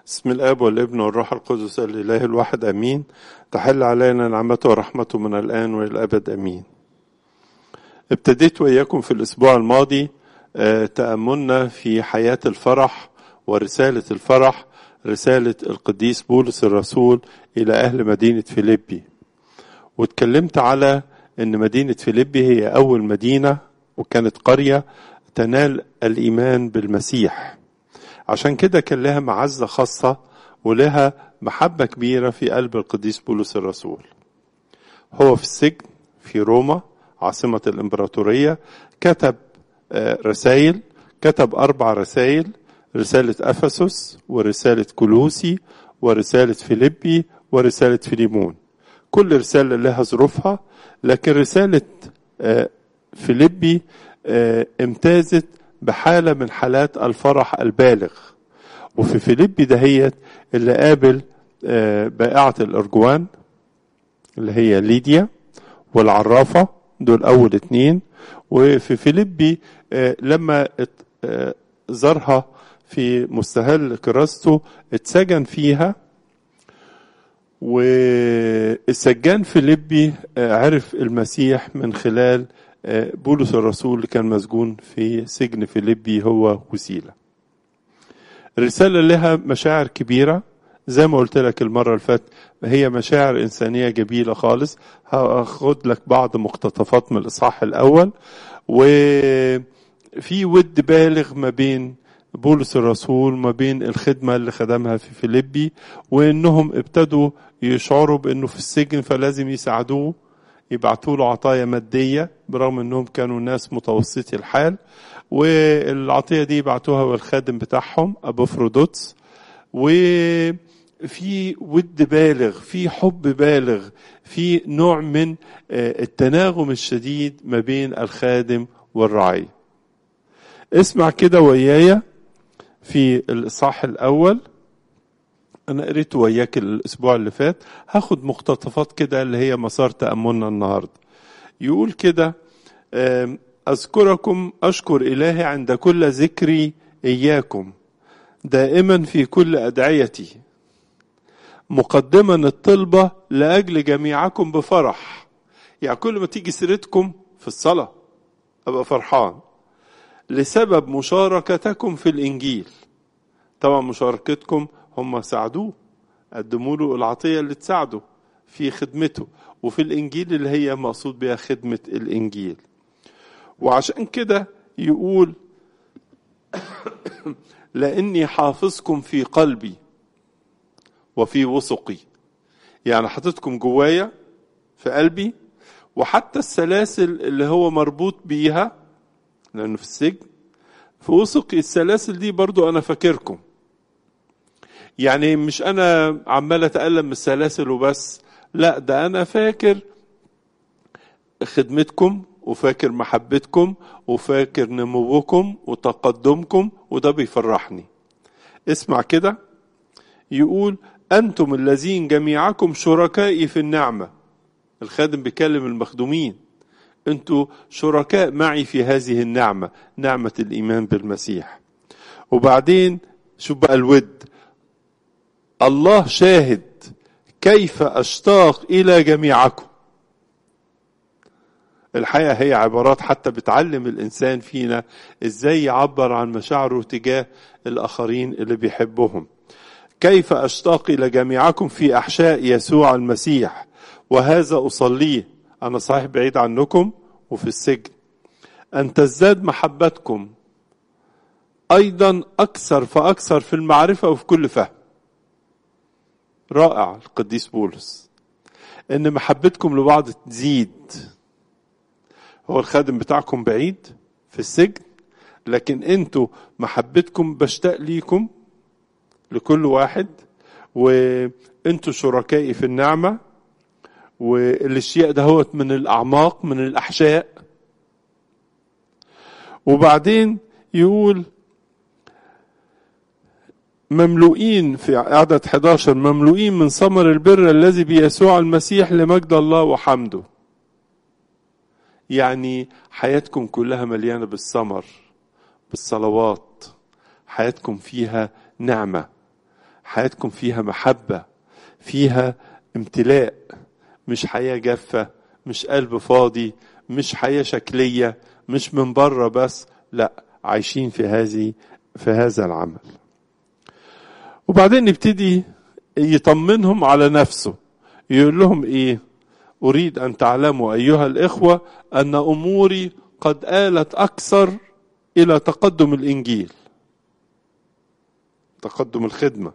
بسم الاب والابن والروح القدس الاله الواحد امين تحل علينا نعمته ورحمته من الان والى الابد امين ابتديت واياكم في الاسبوع الماضي تاملنا في حياه الفرح ورساله الفرح رساله القديس بولس الرسول الى اهل مدينه فيليبي واتكلمت على ان مدينه فيليبي هي اول مدينه وكانت قريه تنال الايمان بالمسيح عشان كده كان لها معزة خاصة ولها محبة كبيرة في قلب القديس بولس الرسول هو في السجن في روما عاصمة الإمبراطورية كتب رسائل كتب أربع رسائل رسالة أفسس ورسالة كلوسي ورسالة فيليبي ورسالة فيليمون كل رسالة لها ظروفها لكن رسالة فيليبي امتازت بحالة من حالات الفرح البالغ وفي فيليبي دهيت اللي قابل بائعة الأرجوان اللي هي ليديا والعرافة دول أول اتنين وفي فيليبي لما زارها في مستهل كراسته اتسجن فيها والسجان فيليبي عرف المسيح من خلال بولس الرسول اللي كان مسجون في سجن فيليبي هو وسيلة الرسالة لها مشاعر كبيرة زي ما قلت لك المرة اللي فاتت هي مشاعر إنسانية جميلة خالص هاخد لك بعض مقتطفات من الإصحاح الأول وفي ود بالغ ما بين بولس الرسول ما بين الخدمة اللي خدمها في فيليبي وإنهم ابتدوا يشعروا بإنه في السجن فلازم يساعدوه يبعتوا له عطايا مادية برغم انهم كانوا ناس متوسطي الحال والعطية دي يبعتوها والخادم بتاعهم ابوفرودوتس وفي ود بالغ في حب بالغ في نوع من التناغم الشديد ما بين الخادم والرعية اسمع كده ويايا في الإصحاح الأول أنا قريت وياك الأسبوع اللي فات هاخد مقتطفات كده اللي هي مسار تأملنا النهاردة يقول كده أذكركم أشكر إلهي عند كل ذكري إياكم دائما في كل أدعيتي مقدما الطلبة لأجل جميعكم بفرح يعني كل ما تيجي سيرتكم في الصلاة أبقى فرحان لسبب مشاركتكم في الإنجيل طبعا مشاركتكم هم ساعدوه قدموا له العطية اللي تساعده في خدمته وفي الإنجيل اللي هي مقصود بها خدمة الإنجيل وعشان كده يقول لأني حافظكم في قلبي وفي وثقي يعني حاططكم جوايا في قلبي وحتى السلاسل اللي هو مربوط بيها لأنه في السجن في وثقي السلاسل دي برضو أنا فاكركم يعني مش انا عمال اتالم من السلاسل وبس لا ده انا فاكر خدمتكم وفاكر محبتكم وفاكر نموكم وتقدمكم وده بيفرحني اسمع كده يقول انتم الذين جميعكم شركائي في النعمه الخادم بيكلم المخدومين انتوا شركاء معي في هذه النعمه نعمه الايمان بالمسيح وبعدين شوف بقى الود الله شاهد كيف اشتاق الى جميعكم الحقيقه هي عبارات حتى بتعلم الانسان فينا ازاي يعبر عن مشاعره تجاه الاخرين اللي بيحبهم كيف اشتاق الى جميعكم في احشاء يسوع المسيح وهذا اصليه انا صحيح بعيد عنكم وفي السجن ان تزداد محبتكم ايضا اكثر فاكثر في المعرفه وفي كل فهم رائع القديس بولس ان محبتكم لبعض تزيد هو الخادم بتاعكم بعيد في السجن لكن انتوا محبتكم بشتاق ليكم لكل واحد وانتوا شركائي في النعمه والاشياء دهوت من الاعماق من الاحشاء وبعدين يقول مملوئين في عدد 11 مملوئين من ثمر البر الذي بيسوع المسيح لمجد الله وحمده يعني حياتكم كلها مليانة بالثمر بالصلوات حياتكم فيها نعمة حياتكم فيها محبة فيها امتلاء مش حياة جافة مش قلب فاضي مش حياة شكلية مش من بره بس لا عايشين في هذه في هذا العمل وبعدين يبتدي يطمنهم على نفسه يقول لهم ايه اريد ان تعلموا ايها الاخوه ان اموري قد آلت اكثر الى تقدم الانجيل تقدم الخدمه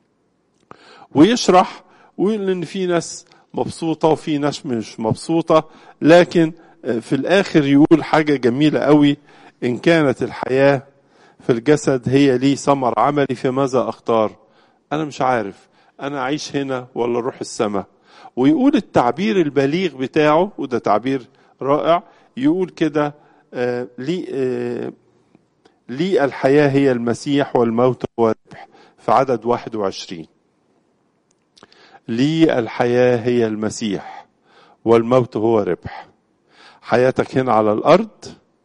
ويشرح ويقول ان في ناس مبسوطه وفي ناس مش مبسوطه لكن في الاخر يقول حاجه جميله قوي ان كانت الحياه في الجسد هي لي ثمر عملي فماذا اختار انا مش عارف انا اعيش هنا ولا اروح السماء ويقول التعبير البليغ بتاعه وده تعبير رائع يقول كده آه لي آه لي الحياة هي المسيح والموت هو الربح في عدد 21 لي الحياة هي المسيح والموت هو ربح حياتك هنا على الأرض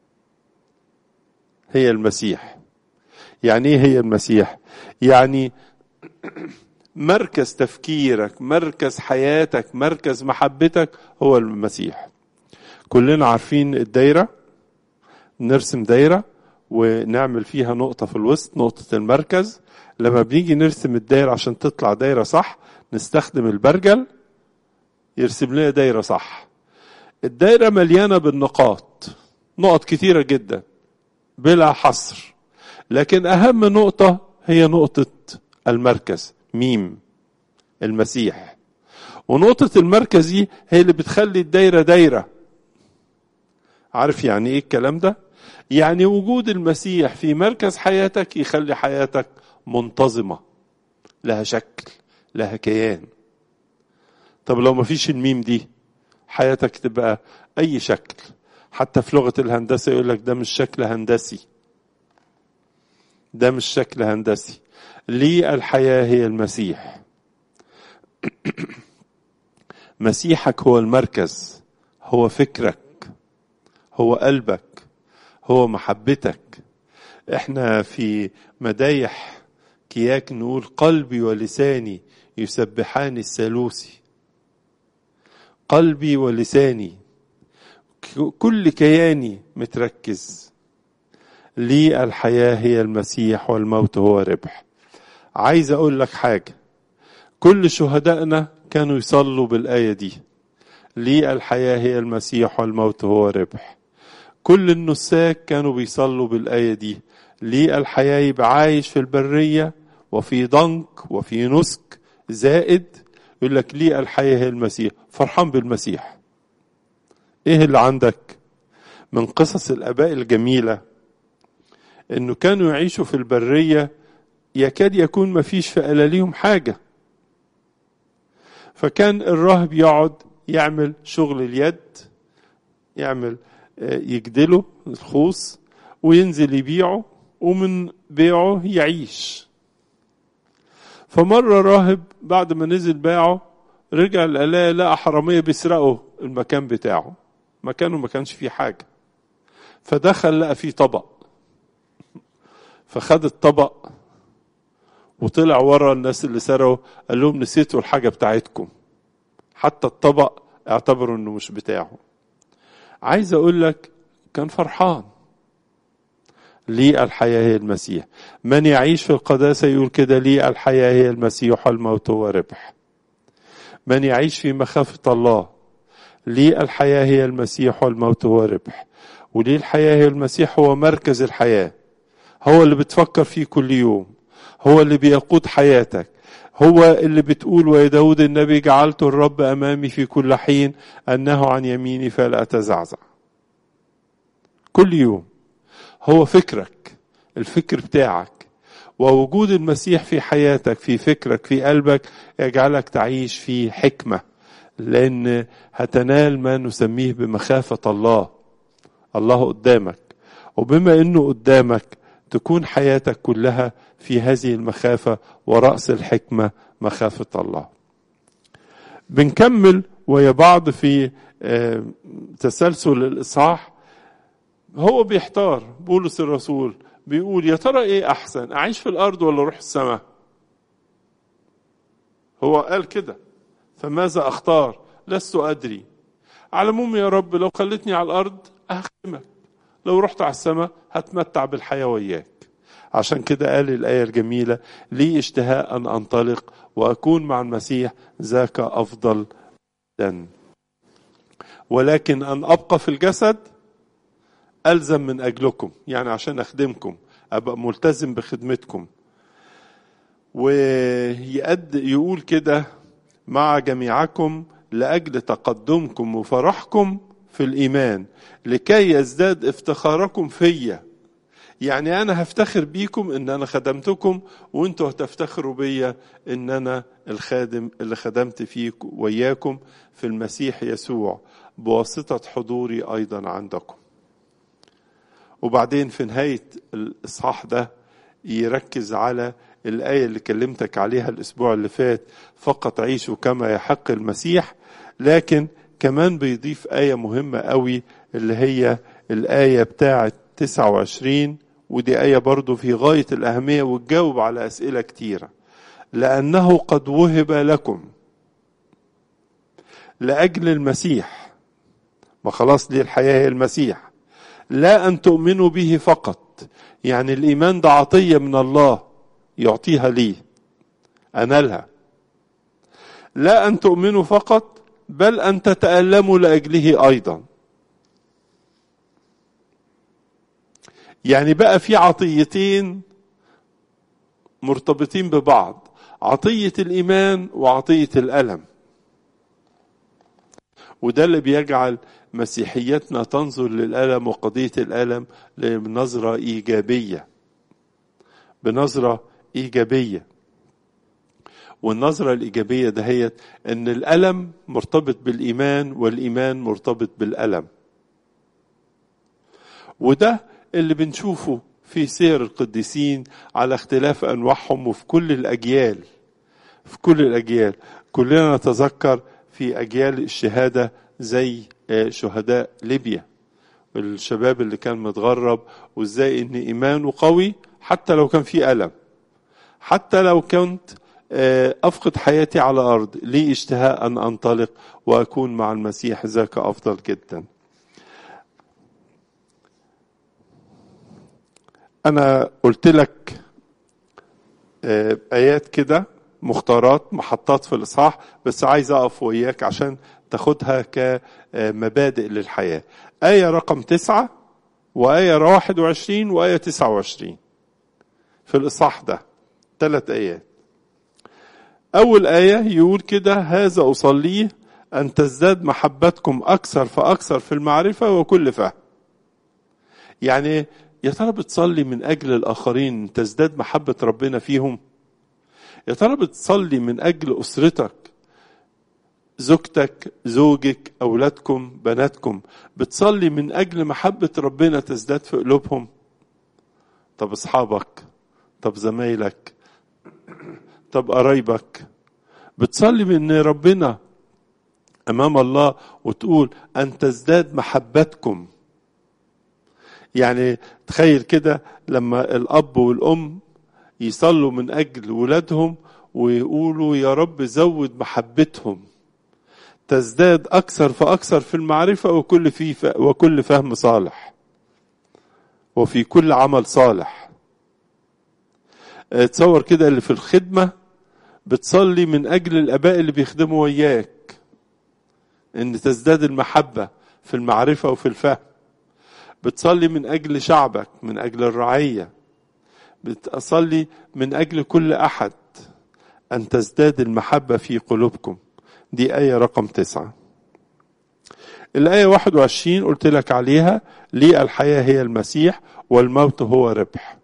هي المسيح يعني ايه هي المسيح يعني مركز تفكيرك مركز حياتك مركز محبتك هو المسيح كلنا عارفين الدايرة نرسم دايرة ونعمل فيها نقطة في الوسط نقطة المركز لما بنيجي نرسم الدايرة عشان تطلع دايرة صح نستخدم البرجل يرسم لنا دايرة صح الدايرة مليانة بالنقاط نقط كتيرة جدا بلا حصر لكن أهم نقطة هي نقطة المركز ميم المسيح ونقطة المركز دي هي اللي بتخلي الدايرة دايرة عارف يعني ايه الكلام ده يعني وجود المسيح في مركز حياتك يخلي حياتك منتظمة لها شكل لها كيان طب لو ما فيش الميم دي حياتك تبقى اي شكل حتى في لغة الهندسة يقول لك ده مش شكل هندسي ده مش شكل هندسي لي الحياة هي المسيح مسيحك هو المركز هو فكرك هو قلبك هو محبتك احنا في مدايح كياك نقول قلبي ولساني يسبحان الثالوثي قلبي ولساني كل كياني متركز لي الحياة هي المسيح والموت هو ربح عايز اقول لك حاجة كل شهدائنا كانوا يصلوا بالآية دي لي الحياة هي المسيح والموت هو ربح كل النساك كانوا بيصلوا بالآية دي لي الحياة يبقى عايش في البرية وفي ضنك وفي نسك زائد يقول لك لي الحياة هي المسيح فرحان بالمسيح ايه اللي عندك من قصص الآباء الجميلة انه كانوا يعيشوا في البرية يكاد يكون ما فيش في ألاليهم حاجة فكان الراهب يقعد يعمل شغل اليد يعمل يجدله الخوص وينزل يبيعه ومن بيعه يعيش فمرة راهب بعد ما نزل باعه رجع الآلية لقى حرامية بيسرقوا المكان بتاعه مكانه ما كانش فيه حاجة فدخل لقى فيه طبق فخد الطبق وطلع ورا الناس اللي سرقوا قال لهم نسيتوا الحاجة بتاعتكم حتى الطبق اعتبروا انه مش بتاعه عايز اقول لك كان فرحان لي الحياة هي المسيح من يعيش في القداسة يقول كده لي الحياة هي المسيح والموت هو ربح من يعيش في مخافة الله لي الحياة هي المسيح والموت هو ربح وليه الحياة هي المسيح هو مركز الحياة هو اللي بتفكر فيه كل يوم هو اللي بيقود حياتك هو اللي بتقول ويا داود النبي جعلت الرب أمامي في كل حين أنه عن يميني فلا أتزعزع كل يوم هو فكرك الفكر بتاعك ووجود المسيح في حياتك في فكرك في قلبك يجعلك تعيش في حكمة لأن هتنال ما نسميه بمخافة الله الله قدامك وبما أنه قدامك تكون حياتك كلها في هذه المخافة ورأس الحكمة مخافة الله بنكمل ويا بعض في تسلسل الإصحاح هو بيحتار بولس الرسول بيقول يا ترى ايه احسن اعيش في الارض ولا اروح السماء هو قال كده فماذا اختار لست ادري على العموم يا رب لو خلتني على الارض اخدمك لو رحت على السماء هتمتع بالحياه وياك عشان كده قال الايه الجميله لي اشتهاء ان انطلق واكون مع المسيح ذاك افضل جدا ولكن ان ابقى في الجسد الزم من اجلكم يعني عشان اخدمكم ابقى ملتزم بخدمتكم ويقد يقول كده مع جميعكم لاجل تقدمكم وفرحكم في الايمان لكي يزداد افتخاركم فيا يعني انا هفتخر بيكم ان انا خدمتكم وانتوا هتفتخروا بيا ان انا الخادم اللي خدمت فيك وياكم في المسيح يسوع بواسطه حضوري ايضا عندكم وبعدين في نهايه الاصحاح ده يركز على الآية اللي كلمتك عليها الأسبوع اللي فات فقط عيشوا كما يحق المسيح لكن كمان بيضيف آية مهمة قوي اللي هي الآية بتاعة 29 ودي آية برضو في غاية الأهمية وتجاوب على أسئلة كتيرة لأنه قد وهب لكم لأجل المسيح ما خلاص دي الحياة هي المسيح لا أن تؤمنوا به فقط يعني الإيمان ده عطية من الله يعطيها لي أنالها لا أن تؤمنوا فقط بل أن تتألموا لأجله أيضا يعني بقى في عطيتين مرتبطين ببعض عطية الإيمان وعطية الألم وده اللي بيجعل مسيحيتنا تنظر للألم وقضية الألم بنظرة إيجابية بنظرة إيجابية والنظرة الإيجابية دهيت أن الألم مرتبط بالإيمان والإيمان مرتبط بالألم وده اللي بنشوفه في سير القديسين على اختلاف أنواعهم وفي كل الأجيال في كل الأجيال كلنا نتذكر في أجيال الشهادة زي شهداء ليبيا الشباب اللي كان متغرب وازاي ان ايمانه قوي حتى لو كان في الم حتى لو كنت افقد حياتي على الارض لي اشتهاء ان انطلق واكون مع المسيح ذاك افضل جدا انا قلت لك ايات كده مختارات محطات في الاصحاح بس عايز اقف وياك عشان تاخدها كمبادئ للحياه ايه رقم تسعة وايه 21 وايه 29 في الاصحاح ده ثلاث ايات اول ايه يقول كده هذا اصليه ان تزداد محبتكم اكثر فاكثر في المعرفه وكل فهم يعني يا ترى بتصلي من اجل الاخرين تزداد محبه ربنا فيهم يا ترى بتصلي من اجل اسرتك زوجتك زوجك اولادكم بناتكم بتصلي من اجل محبه ربنا تزداد في قلوبهم طب اصحابك طب زمايلك طب قرايبك بتصلي من ان ربنا امام الله وتقول ان تزداد محبتكم يعني تخيل كده لما الاب والام يصلوا من اجل ولادهم ويقولوا يا رب زود محبتهم تزداد اكثر فاكثر في المعرفه وكل في وكل فهم صالح وفي كل عمل صالح تصور كده اللي في الخدمه بتصلي من اجل الاباء اللي بيخدموا وياك ان تزداد المحبه في المعرفه وفي الفهم بتصلي من اجل شعبك من اجل الرعيه بتصلي من اجل كل احد ان تزداد المحبه في قلوبكم دي ايه رقم تسعه الآية 21 قلت لك عليها لي الحياة هي المسيح والموت هو ربح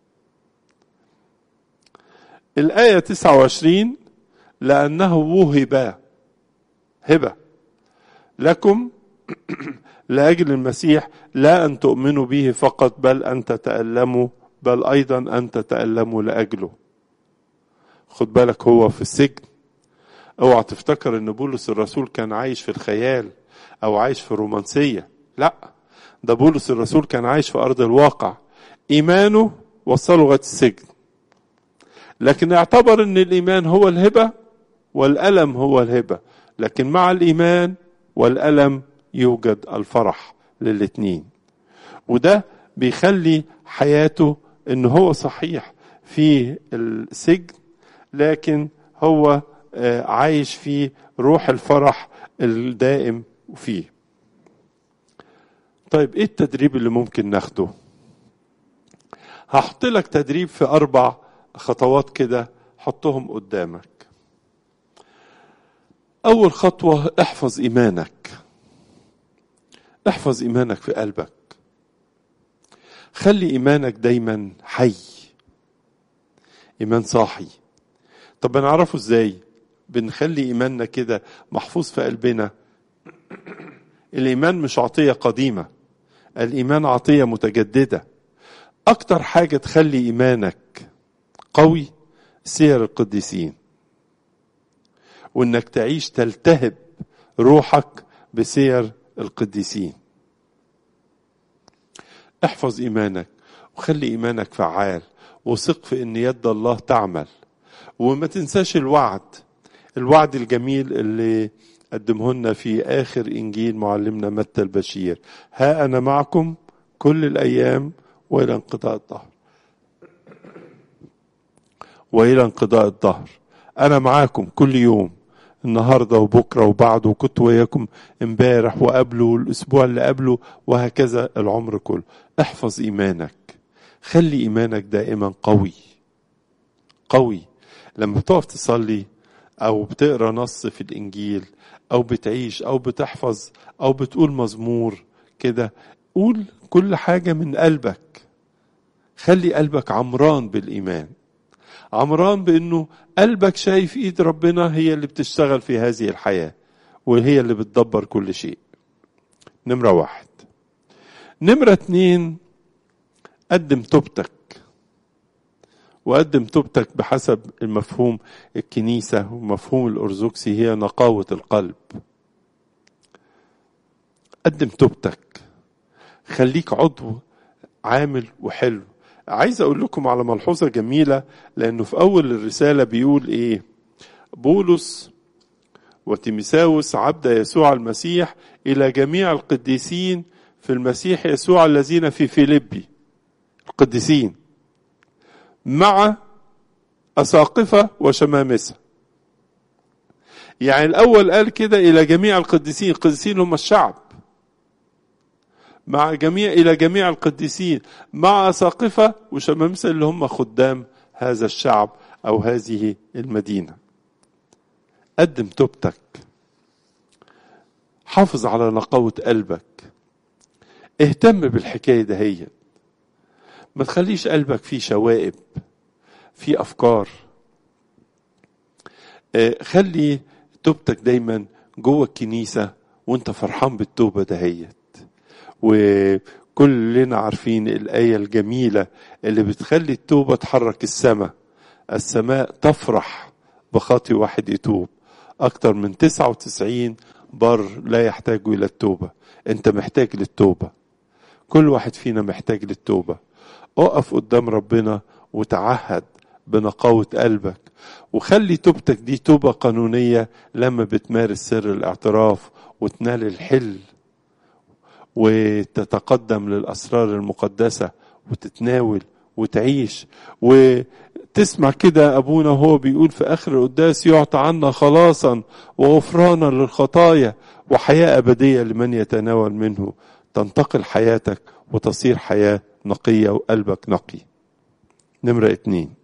الآية 29 لأنه وهب هبة لكم لأجل المسيح لا أن تؤمنوا به فقط بل أن تتألموا بل أيضا أن تتألموا لأجله خد بالك هو في السجن اوعى تفتكر ان بولس الرسول كان عايش في الخيال او عايش في الرومانسية لا ده بولس الرسول كان عايش في ارض الواقع ايمانه وصله لغايه السجن لكن اعتبر ان الايمان هو الهبه والألم هو الهبة لكن مع الإيمان والألم يوجد الفرح للاتنين وده بيخلي حياته ان هو صحيح في السجن لكن هو عايش في روح الفرح الدائم فيه طيب ايه التدريب اللي ممكن ناخده هحط لك تدريب في اربع خطوات كده حطهم قدامك اول خطوه احفظ ايمانك احفظ ايمانك في قلبك خلي ايمانك دايما حي ايمان صاحي طب بنعرفه ازاي بنخلي ايماننا كده محفوظ في قلبنا الايمان مش عطيه قديمه الايمان عطيه متجدده اكتر حاجه تخلي ايمانك قوي سير القديسين وانك تعيش تلتهب روحك بسير القديسين احفظ ايمانك وخلي ايمانك فعال وثق في ان يد الله تعمل وما تنساش الوعد الوعد الجميل اللي قدمه لنا في اخر انجيل معلمنا متى البشير ها انا معكم كل الايام والى انقضاء الظهر والى انقضاء الظهر انا معاكم كل يوم النهارده وبكره وبعده وكنت وياكم امبارح وقبله والاسبوع اللي قبله وهكذا العمر كله احفظ ايمانك خلي ايمانك دائما قوي قوي لما بتقف تصلي او بتقرا نص في الانجيل او بتعيش او بتحفظ او بتقول مزمور كده قول كل حاجه من قلبك خلي قلبك عمران بالايمان عمران بانه قلبك شايف ايد ربنا هي اللي بتشتغل في هذه الحياه وهي اللي بتدبر كل شيء نمره واحد نمره اتنين قدم توبتك وقدم توبتك بحسب المفهوم الكنيسة ومفهوم الأرثوذكسي هي نقاوة القلب قدم توبتك خليك عضو عامل وحلو عايز أقول لكم على ملحوظة جميلة لأنه في أول الرسالة بيقول إيه بولس وتيمساوس عبد يسوع المسيح إلى جميع القديسين في المسيح يسوع الذين في فيليبي القديسين مع أساقفة وشمامسة يعني الأول قال كده إلى جميع القديسين القديسين هم الشعب مع جميع إلى جميع القديسين مع أساقفة وشمامسة اللي هم خدام هذا الشعب أو هذه المدينة قدم توبتك حافظ على نقاوة قلبك اهتم بالحكاية دهيت ما تخليش قلبك فيه شوائب فيه أفكار خلي توبتك دايما جوه الكنيسة وانت فرحان بالتوبة دهيت وكلنا عارفين الآية الجميلة اللي بتخلي التوبة تحرك السماء السماء تفرح بخاطي واحد يتوب أكتر من 99 بر لا يحتاج إلى التوبة أنت محتاج للتوبة كل واحد فينا محتاج للتوبة اقف قدام ربنا وتعهد بنقاوة قلبك وخلي توبتك دي توبة قانونية لما بتمارس سر الاعتراف وتنال الحل وتتقدم للأسرار المقدسة وتتناول وتعيش وتسمع كده أبونا وهو بيقول في آخر القداس يعطى عنا خلاصا وغفرانا للخطايا وحياة أبدية لمن يتناول منه تنتقل حياتك وتصير حياة نقية وقلبك نقي نمرة اتنين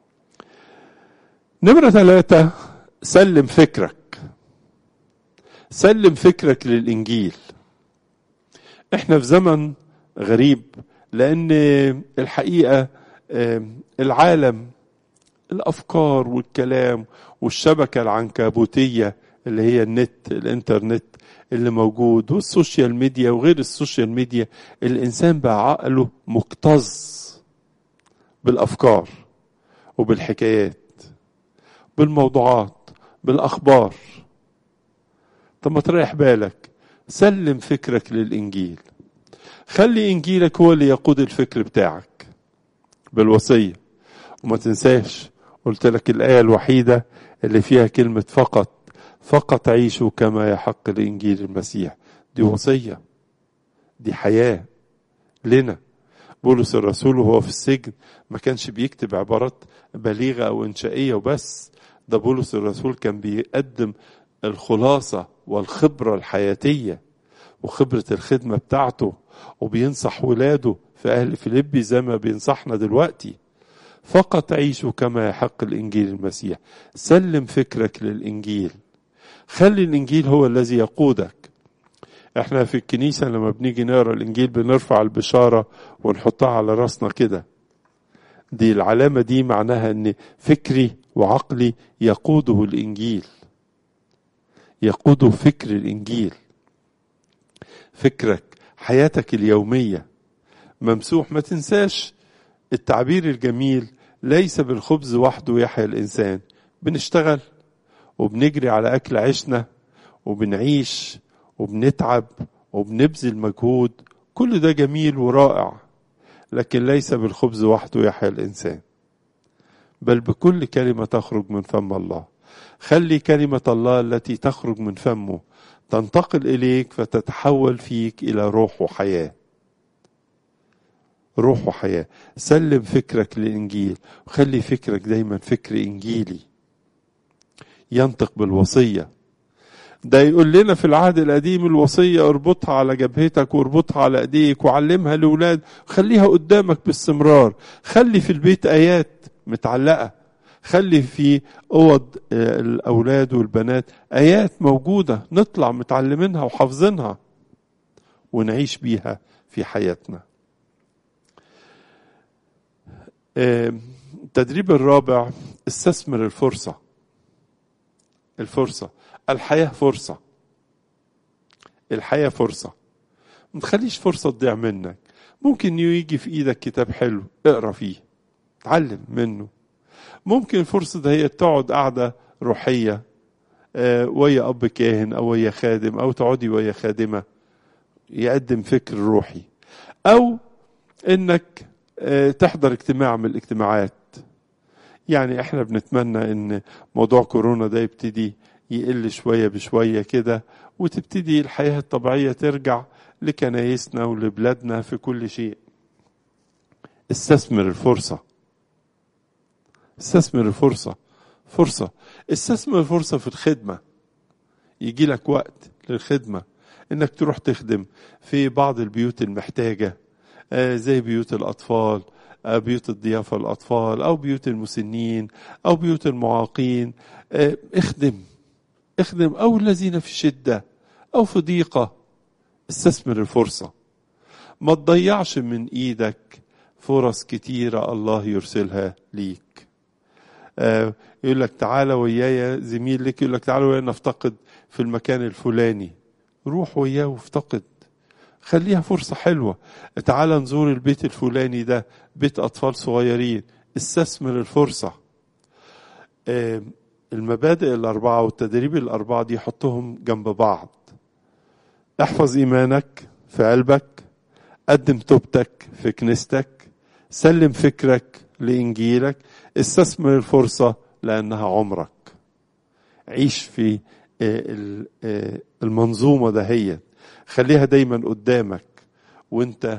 نمرة ثلاثة سلم فكرك سلم فكرك للإنجيل احنا في زمن غريب لأن الحقيقة العالم الأفكار والكلام والشبكة العنكبوتية اللي هي النت الإنترنت اللي موجود والسوشيال ميديا وغير السوشيال ميديا الإنسان بقى عقله مكتظ بالأفكار وبالحكايات بالموضوعات بالأخبار طب ما تريح بالك سلم فكرك للإنجيل خلي إنجيلك هو اللي يقود الفكر بتاعك بالوصية وما تنساش قلت لك الآية الوحيدة اللي فيها كلمة فقط فقط عيشوا كما يحق لإنجيل المسيح دي وصية دي حياة لنا بولس الرسول وهو في السجن ما كانش بيكتب عبارات بليغة أو إنشائية وبس ده بولس الرسول كان بيقدم الخلاصة والخبرة الحياتية وخبرة الخدمة بتاعته وبينصح ولاده في أهل فيليبي زي ما بينصحنا دلوقتي فقط عيشوا كما يحق الإنجيل المسيح سلم فكرك للإنجيل خلي الإنجيل هو الذي يقودك احنا في الكنيسة لما بنيجي نقرا الإنجيل بنرفع البشارة ونحطها على راسنا كده دي العلامة دي معناها ان فكري وعقلي يقوده الإنجيل يقوده فكر الإنجيل فكرك حياتك اليومية ممسوح ما تنساش التعبير الجميل ليس بالخبز وحده يحيا الإنسان بنشتغل وبنجري على أكل عيشنا وبنعيش وبنتعب وبنبذل مجهود كل ده جميل ورائع لكن ليس بالخبز وحده يحيا الإنسان بل بكل كلمة تخرج من فم الله خلي كلمة الله التي تخرج من فمه تنتقل إليك فتتحول فيك إلى روح وحياة روح وحياة سلم فكرك للإنجيل وخلي فكرك دايما فكر إنجيلي ينطق بالوصية ده يقول لنا في العهد القديم الوصية اربطها على جبهتك واربطها على ايديك وعلمها لأولاد خليها قدامك باستمرار خلي في البيت آيات متعلقة خلي في أوض الأولاد والبنات آيات موجودة نطلع متعلمينها وحافظينها ونعيش بيها في حياتنا التدريب الرابع استثمر الفرصة الفرصة الحياة فرصة الحياة فرصة ما تخليش فرصة تضيع منك ممكن يجي في ايدك كتاب حلو اقرا فيه اتعلم منه ممكن الفرصة ده هي تقعد قعدة روحية آه ويا أب كاهن أو ويا خادم أو تقعدي ويا خادمة يقدم فكر روحي أو إنك آه تحضر اجتماع من الاجتماعات يعني احنا بنتمنى ان موضوع كورونا ده يبتدي يقل شوية بشوية كده وتبتدي الحياة الطبيعية ترجع لكنايسنا ولبلادنا في كل شيء استثمر الفرصة استثمر الفرصة فرصة استثمر الفرصة في الخدمة يجي لك وقت للخدمة انك تروح تخدم في بعض البيوت المحتاجة زي بيوت الأطفال بيوت الضيافة الأطفال أو بيوت المسنين أو بيوت المعاقين اخدم اخدم أو الذين في شدة أو في ضيقة استثمر الفرصة ما تضيعش من إيدك فرص كتيرة الله يرسلها ليك آه يقول لك تعالى ويايا زميل لك يقول لك تعالى ويايا نفتقد في المكان الفلاني روح وياه وافتقد خليها فرصة حلوة تعالى نزور البيت الفلاني ده بيت أطفال صغيرين استثمر الفرصة آه المبادئ الأربعة والتدريب الأربعة دي حطهم جنب بعض احفظ إيمانك في قلبك قدم توبتك في كنيستك سلم فكرك لإنجيلك استثمر الفرصة لأنها عمرك عيش في المنظومة دهيت خليها دايما قدامك وانت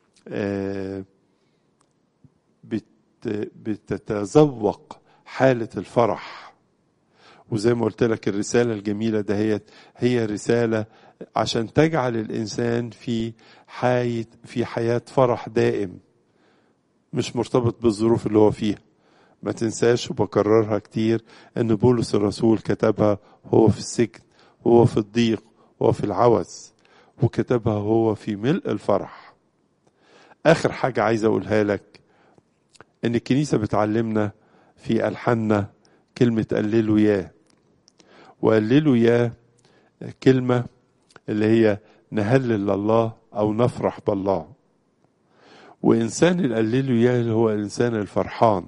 بتتذوق حالة الفرح وزي ما قلت لك الرسالة الجميلة دهيت هي رسالة عشان تجعل الإنسان في حياة في حياة فرح دائم مش مرتبط بالظروف اللي هو فيها ما تنساش وبكررها كتير ان بولس الرسول كتبها هو في السجن هو في الضيق هو في العوز وكتبها هو في ملء الفرح اخر حاجة عايز اقولها لك ان الكنيسة بتعلمنا في الحنا كلمة قللوا ياه وقللوا ياه كلمة اللي هي نهلل الله او نفرح بالله وانسان القللوا ياه اللي هو الانسان الفرحان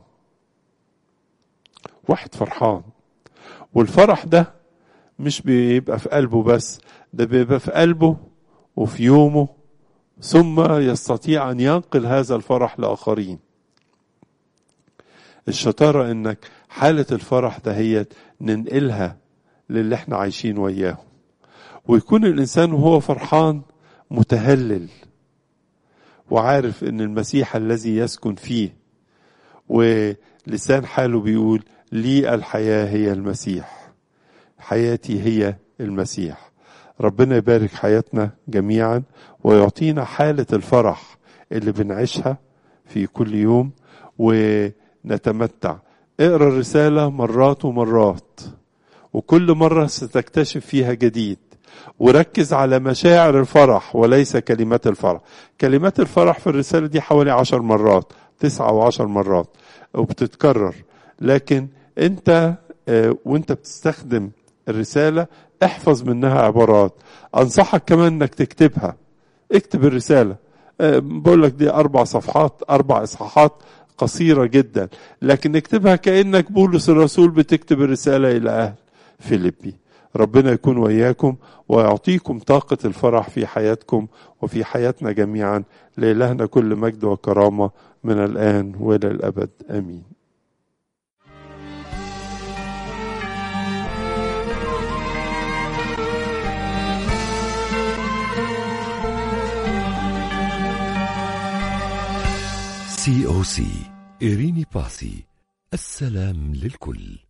واحد فرحان والفرح ده مش بيبقى في قلبه بس ده بيبقى في قلبه وفي يومه ثم يستطيع ان ينقل هذا الفرح لاخرين الشطاره انك حالة الفرح دهيت ننقلها للي احنا عايشين وياهم ويكون الإنسان وهو فرحان متهلل وعارف ان المسيح الذي يسكن فيه ولسان حاله بيقول لي الحياة هي المسيح حياتي هي المسيح ربنا يبارك حياتنا جميعا ويعطينا حالة الفرح اللي بنعيشها في كل يوم ونتمتع اقرا الرسالة مرات ومرات وكل مرة ستكتشف فيها جديد وركز على مشاعر الفرح وليس كلمات الفرح كلمات الفرح في الرسالة دي حوالي عشر مرات تسعة أو عشر مرات وبتتكرر لكن انت وانت بتستخدم الرسالة احفظ منها عبارات انصحك كمان انك تكتبها اكتب الرسالة بقول لك دي اربع صفحات اربع اصحاحات قصيرة جدا لكن اكتبها كأنك بولس الرسول بتكتب الرسالة الى اهل فيليبي ربنا يكون وياكم ويعطيكم طاقة الفرح في حياتكم وفي حياتنا جميعا لإلهنا كل مجد وكرامة من الآن وإلى الأبد آمين سي او سي إيريني باسي السلام للكل